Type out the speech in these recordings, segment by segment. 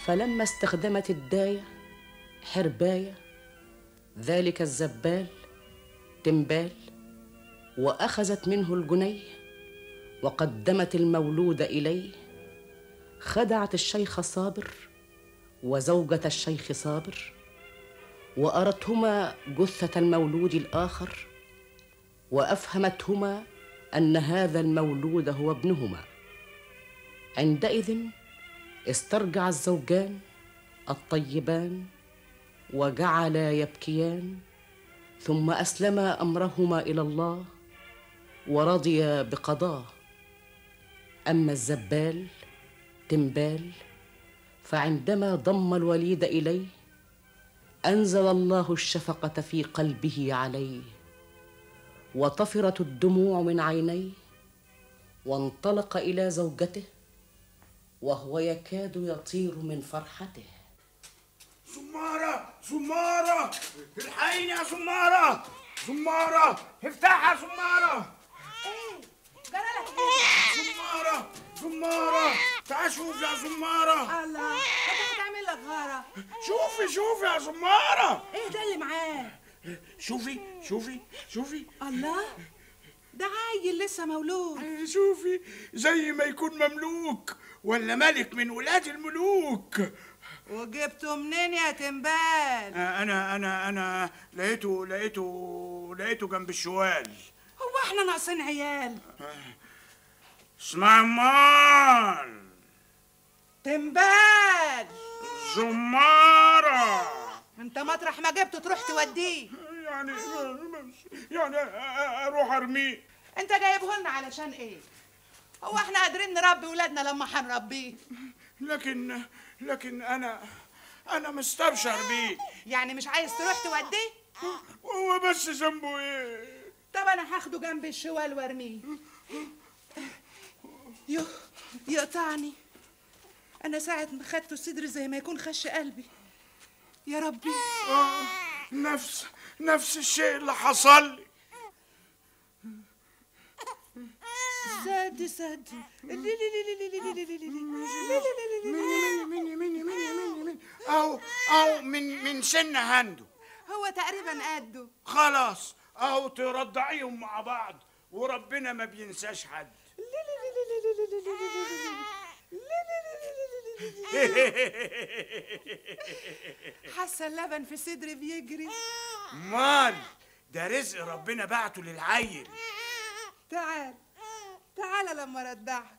فلما استخدمت الداية حرباية ذلك الزبال تنبال وأخذت منه الجنيه وقدمت المولود إليه خدعت الشيخ صابر وزوجة الشيخ صابر وأرتهما جثة المولود الآخر وأفهمتهما أن هذا المولود هو ابنهما عندئذ استرجع الزوجان الطيبان وجعلا يبكيان ثم اسلما امرهما الى الله ورضيا بقضاه اما الزبال تنبال فعندما ضم الوليد اليه انزل الله الشفقه في قلبه عليه وطفرت الدموع من عينيه وانطلق الى زوجته وهو يكاد يطير من فرحته زمارة زمارة الحقيني يا زمارة زمارة افتحها يا زمارة ايه جرالك ايه زمارة زمارة تعال شوف يا زمارة الله انت بتعمل لك غاره شوفي شوفي يا زمارة ايه ده اللي معاه شوفي شوفي شوفي الله ده عيل لسه مولود شوفي زي ما يكون مملوك ولا ملك من ولاد الملوك وجبته منين يا تنبال انا انا انا لقيته لقيته لقيته جنب الشوال هو احنا ناقصين عيال اسمع مال تنبال زمارة انت مطرح ما جبته تروح توديه يعني يعني اروح ارميه انت جايبه لنا علشان ايه هو احنا قادرين نربي ولادنا لما هنربيه لكن لكن انا انا مستبشر بيه يعني مش عايز تروح توديه هو بس ذنبه ايه طب انا هاخده جنب الشوال وارميه يوه يقطعني انا ساعة ما خدته صدري زي ما يكون خش قلبي يا ربي آه نفس نفس الشيء اللي حصل لي سد سد لي لي لي لي لي لي لي لي لي مني مني مني مني مني مني او او من من سن هندو هو تقريبا قده خلاص اهو ترضعيهم مع بعض وربنا ما بينساش حد حاسه اللبن في صدري بيجري مال ده رزق ربنا بعته للعيل تعال تعال لما ردعك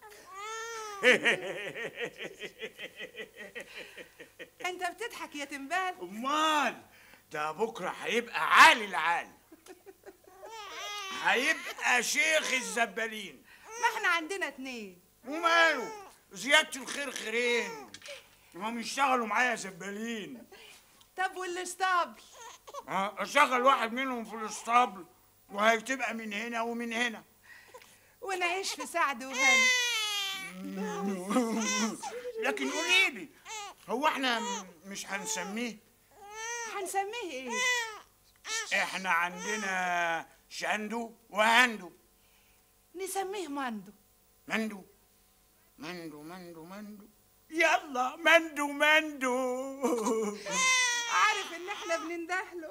انت بتضحك يا تنبال امال ده بكره هيبقى عالي العال هيبقى شيخ الزبالين ما احنا عندنا اتنين وماله زيادة الخير خيرين هم يشتغلوا معايا زبالين طب والاسطبل ها، اشغل واحد منهم في الاسطبل وهتبقى من هنا ومن هنا ونعيش في سعد وهنا لكن قولي لي هو احنا م- مش هنسميه هنسميه ايه احنا عندنا شندو وهندو نسميه مندو مندو مندو مندو مندو يلا مندو مندو عارف ان احنا بنندهله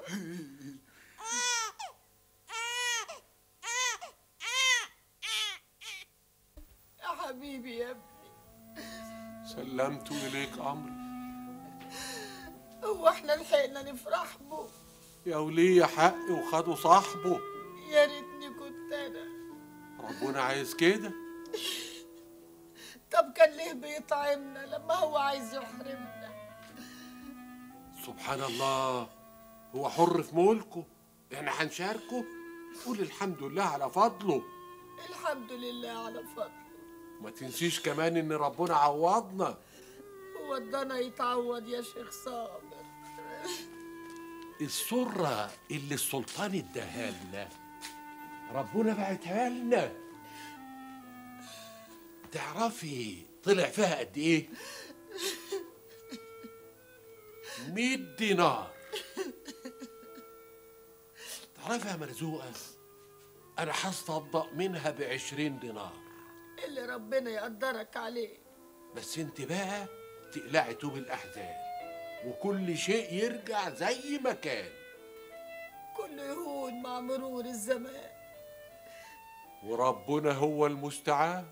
يا حبيبي يا ابني سلمت إليك أمري هو احنا لحقنا نفرح به يا ولي حقي وخدوا صاحبه يا ريتني كنت انا ربنا عايز كده طب كان ليه بيطعمنا لما هو عايز يحرمنا سبحان الله هو حر في ملكه احنا هنشاركه قول الحمد لله على فضله الحمد لله على فضله ما تنسيش كمان ان ربنا عوضنا هو ادانا يتعوض يا شيخ صابر السرة اللي السلطان اداها لنا ربنا بعتها لنا تعرفي طلع فيها قد ايه؟ 100 دينار تعرفي يا مرزوقة أنا هصدق منها بعشرين دينار اللي ربنا يقدرك عليه بس انت بقى تقلعي توب الأحزان وكل شيء يرجع زي ما كان كله يهون مع مرور الزمان وربنا هو المستعان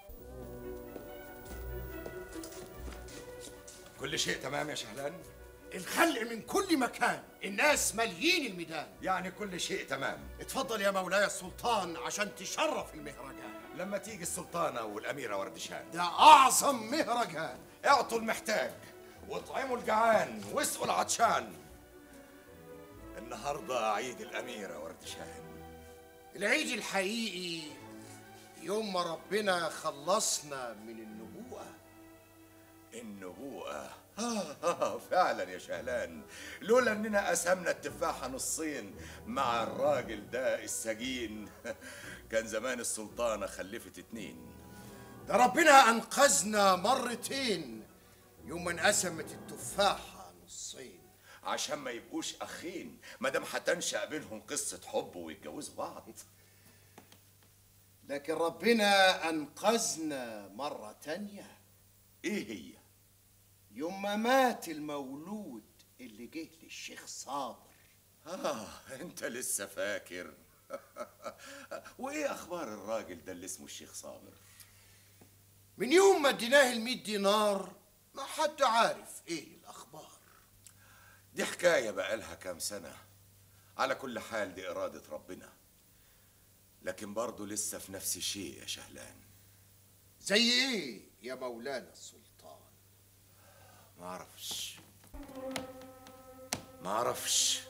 كل شيء تمام يا شهلان الخلق من كل مكان الناس ماليين الميدان يعني كل شيء تمام اتفضل يا مولاي السلطان عشان تشرف المهرجان لما تيجي السلطانة والأميرة وردشان ده أعظم مهرجان اعطوا المحتاج واطعموا الجعان واسقوا العطشان النهارده عيد الأميرة وردشان العيد الحقيقي يوم ما ربنا خلصنا من النبوءة النبوءة آه, آه فعلا يا شهلان لولا اننا قسمنا التفاحة نصين مع الراجل ده السجين كان زمان السلطانة خلفت اتنين ده ربنا أنقذنا مرتين يوم ما انقسمت التفاحة نصين عشان ما يبقوش اخين ما دام هتنشأ بينهم قصة حب ويتجوزوا بعض لكن ربنا أنقذنا مرة تانية ايه هي يوم ما مات المولود اللي جه للشيخ صابر اه انت لسه فاكر وايه اخبار الراجل ده اللي اسمه الشيخ صابر من يوم ما اديناه المية دينار ما حد عارف ايه الأخبار دي حكاية بقالها كام سنة على كل حال دي إرادة ربنا لكن برضه لسه في نفس الشيء يا شهلان زي ايه يا مولانا السلطان ما اعرفش ما اعرفش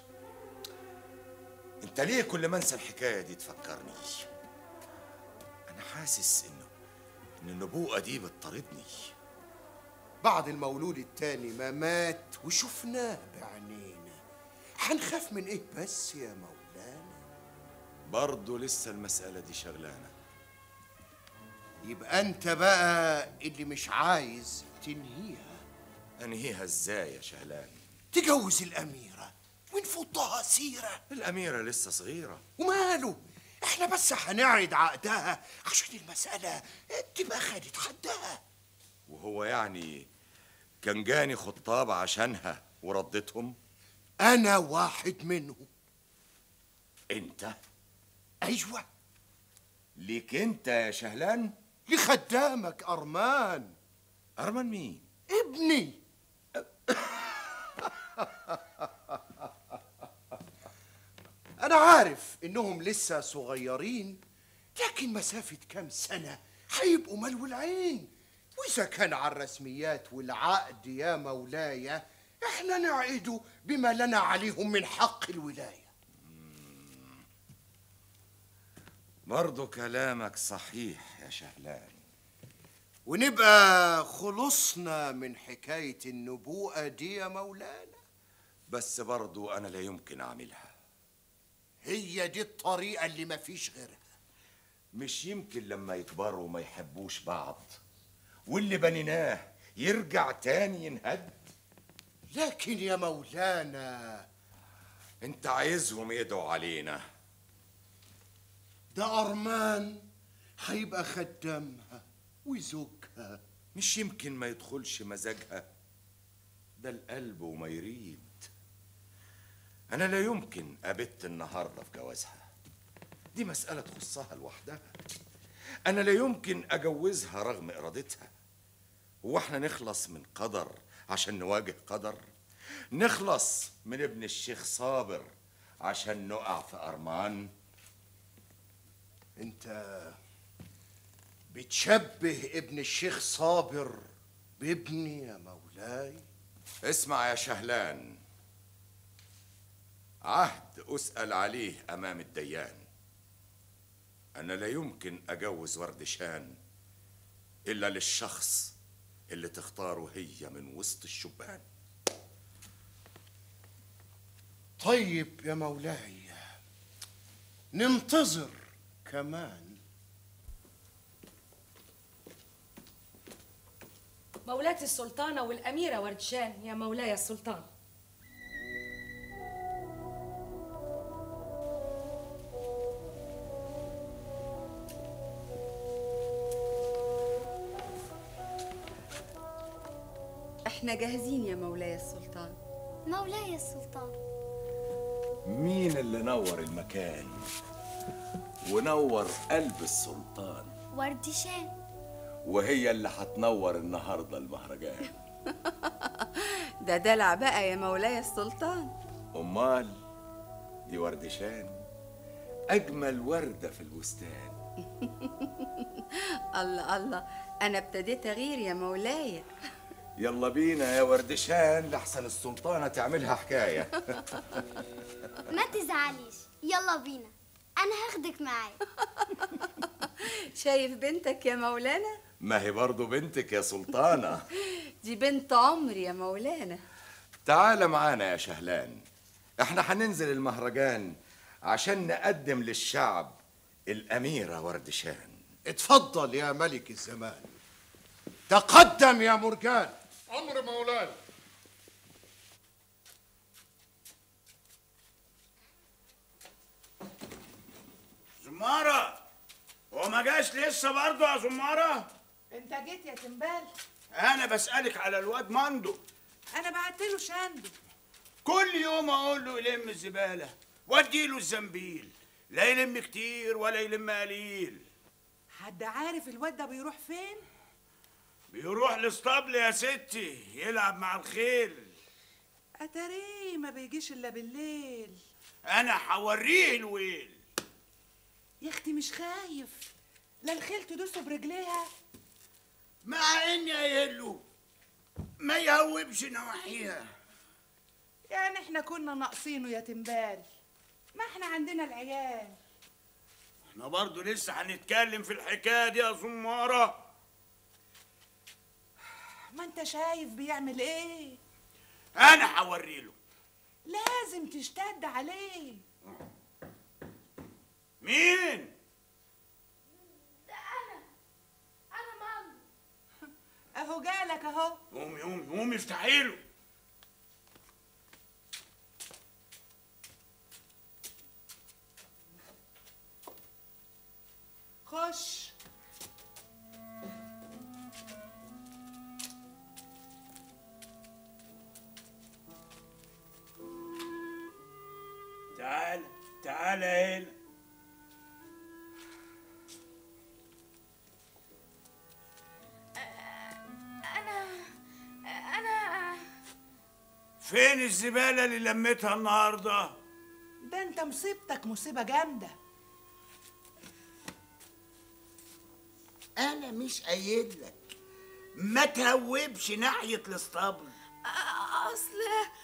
انت ليه كل ما انسى الحكايه دي تفكرني انا حاسس انه ان النبوءه دي بتطاردني بعد المولود التاني ما مات وشفناه بعينينا هنخاف من ايه بس يا مولانا برضه لسه المساله دي شغلانه يبقى انت بقى اللي مش عايز تنهيها انهيها ازاي يا شهلان تجوز الأميرة ونفضها سيرة الاميره لسه صغيره وماله احنا بس هنعرض عقدها عشان المسألة تبقى خدت حدها وهو يعني كان جاني خطاب عشانها وردتهم أنا واحد منهم انت أيوة ليك انت يا شهلان لخدامك أرمان ارمن مين ابني أنا عارف إنهم لسه صغيرين لكن مسافة كام سنة هيبقوا ملو العين وإذا كان على الرسميات والعقد يا مولاي إحنا نعقده بما لنا عليهم من حق الولاية برضه كلامك صحيح يا شهلان ونبقى خلصنا من حكاية النبوءة دي يا مولانا بس برضه أنا لا يمكن أعملها هي دي الطريقة اللي مفيش غيرها مش يمكن لما يكبروا ما يحبوش بعض واللي بنيناه يرجع تاني ينهد لكن يا مولانا انت عايزهم يدعوا علينا ده أرمان هيبقى خدامها وزوجها مش يمكن ما يدخلش مزاجها ده القلب وما يريد انا لا يمكن ابت النهارده في جوازها دي مسألة تخصها لوحدها انا لا يمكن اجوزها رغم ارادتها هو احنا نخلص من قدر عشان نواجه قدر نخلص من ابن الشيخ صابر عشان نقع في ارمان انت بتشبه ابن الشيخ صابر بابني يا مولاي اسمع يا شهلان عهد أسأل عليه أمام الديان أنا لا يمكن أجوز وردشان إلا للشخص اللي تختاره هي من وسط الشبان طيب يا مولاي ننتظر كمان مولاتي السلطانة والأميرة وردشان يا مولاي السلطان احنا جاهزين يا مولاي السلطان مولاي السلطان مين اللي نور المكان ونور قلب السلطان وردشان وهي اللي هتنور النهارده المهرجان ده دلع بقى يا مولاي السلطان امال دي وردشان اجمل ورده في البستان الله الله انا ابتديت اغير يا مولاي يلا بينا يا وردشان لحسن السلطانه تعملها حكايه ما تزعليش يلا بينا انا هاخدك معايا شايف بنتك يا مولانا ما هي برضه بنتك يا سلطانه دي بنت عمري يا مولانا تعال معانا يا شهلان احنا هننزل المهرجان عشان نقدم للشعب الأميرة وردشان اتفضل يا ملك الزمان تقدم يا مرجان أمر مولاي زمارة هو ما جاش لسه برضه يا زمارة انت جيت يا تنبال انا بسألك على الواد مندو انا بعت له شاندو كل يوم اقول له يلم الزبالة واديله الزنبيل لا يلم كتير ولا يلم قليل حد عارف الواد ده بيروح فين بيروح الاسطبل يا ستي يلعب مع الخيل اتاريه ما بيجيش الا بالليل انا هوريه الويل يا اختي مش خايف لا الخيل تدوسه برجليها مع اني قايل له ما يهوبش نواحيها يعني احنا كنا ناقصينه يا تنبال ما احنا عندنا العيال احنا برضه لسه هنتكلم في الحكايه دي يا زماره ما انت شايف بيعمل ايه انا هوري له لازم تشتد عليه مين ده انا انا ماما اهو جالك اهو قومي قومي قومي افتحي له خش تعال تعال هنا انا انا فين الزباله اللي لميتها النهارده ده انت مصيبتك مصيبة جامدة انا مش قايل لك ما تهوبش ناحيه الاسطبل اصل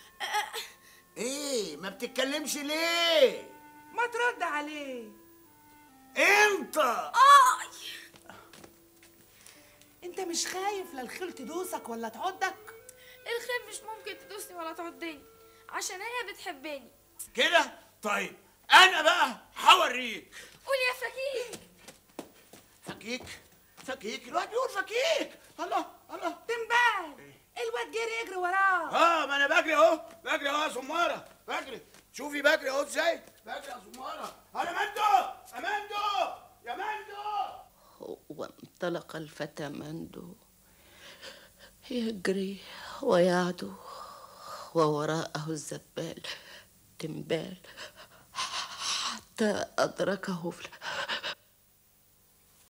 ايه ما بتتكلمش ليه ما ترد عليه انت اي انت مش خايف لا الخيل تدوسك ولا تعضك الخيل مش ممكن تدوسني ولا تعضني عشان هي بتحبني كده طيب انا بقى هوريك قول يا فكيك فكيك فكيك الواد بيقول فكيك الله الله تنبال الواد جري يجري وراه اه ما انا بجري اهو بجري اهو يا سماره بجري شوفي بجري اهو ازاي بجري يا سماره انا مندو يا مندو يا مندو وانطلق الفتى مندو يجري ويعدو ووراءه الزبال تنبال حتى أدركه في